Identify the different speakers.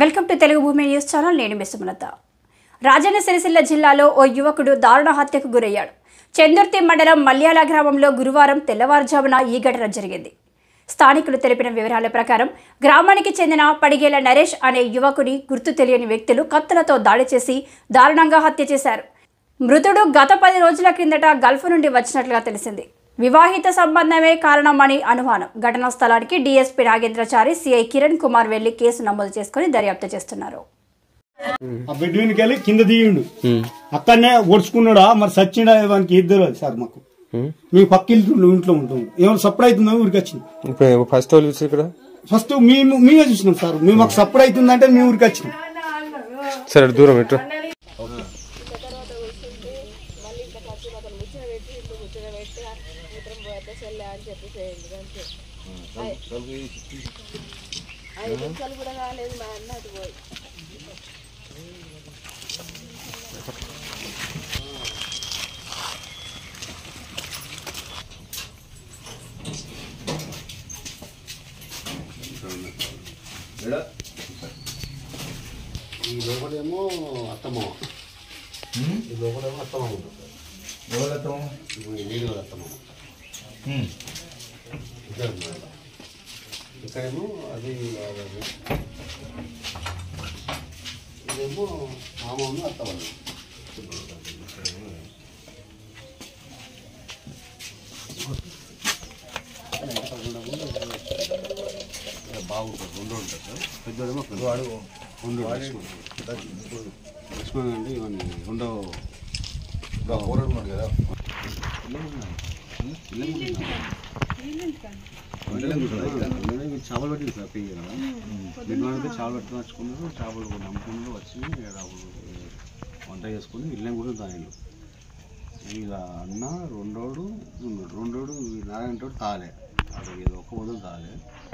Speaker 1: Welcome to Telugu భూమి news channel నేను మిస్సుమలత రాజన్న సిరిసిల్ల జిల్లాలో ఓ యువకుడు దారుణ హత్యకు గురయ్యాడు చందుర్తి మండలం మల్యాల గ్రామంలో గురువారం తెల్లవారుజామున ఈ ఘటన జరిగింది స్థానికులు తెలిపిన వివరాల ప్రకారం గ్రామానికి చెందిన పడిగేల నరేష్ అనే యువకుని గుర్తు తెలియని వ్యక్తులు కత్తులతో దాడి చేసి దారుణంగా హత్య చేశారు మృతుడు గత పది రోజుల క్రిందట గల్ఫ్ నుండి వచ్చినట్లుగా తెలిసింది వివాహిత సంబంధమే కారణమని అనుమానం ఘటనా స్థలానికి డీఎస్పీ నాగేంద్రచారి సిఐ కిరణ్ కుమార్ వెళ్లి కేసు నమోదు చేసుకుని దర్యాప్తు చేస్తున్నారు
Speaker 2: ఆ బెడ్ మీదకి వెళ్ళి కింద దిగిండు అక్కడనే ఒడుచుకున్నాడా మరి సచ్చిండా వానికి ఏది తెలియదు సార్ మాకు మేము పక్క ఇల్లు ఇంట్లో ఉంటాం ఏమైనా సప్పుడు అవుతుందో ఊరికి వచ్చింది
Speaker 3: ఇప్పుడు ఫస్ట్ వాళ్ళు చూసి ఇక్కడ
Speaker 2: ఫస్ట్ మేము మేమే చూసినాం సార్ మేము మాకు సప్పుడు అవుతుందంటే మేము ఊరికి వచ్చినాం
Speaker 3: సరే అటు దూరం ఇటు
Speaker 4: ఈ లోపలేమో అత్తమ్మ ఈ లోపలేమో అత్తమ్మ ఉంటుంది ఇప్పుడు ఈ నీళ్ళు కూడా అత్తమ్మ ఇద్దరు ఉన్నారు. ఇక్కడేమో అది అది. ఇదేమో మామ ఉన్న అత్తమ్మ బాగుంటుంది రెండు ఉంటుంది సార్ పెద్దోడేమో వాడు రెండు లక్ష్మణ్ లక్ష్మణ్ అంటే ఇవన్నీ రెండో కదా చేపలు పెట్టింది సార్ పెయ్యి కదా నిర్మాణంతో చేపలు పెట్టి నచ్చుకున్నారు చేపలు నమ్ముకున్నారు వచ్చి రాబులు వంట చేసుకుని ఇల్లం కూడా తాగిళ్ళు ఇక అన్న రెండోడు ఉన్నాడు రెండోడు ఈ నారాయణ తోడు తాలే అది ఏదో ఒక్క వదులు తాలే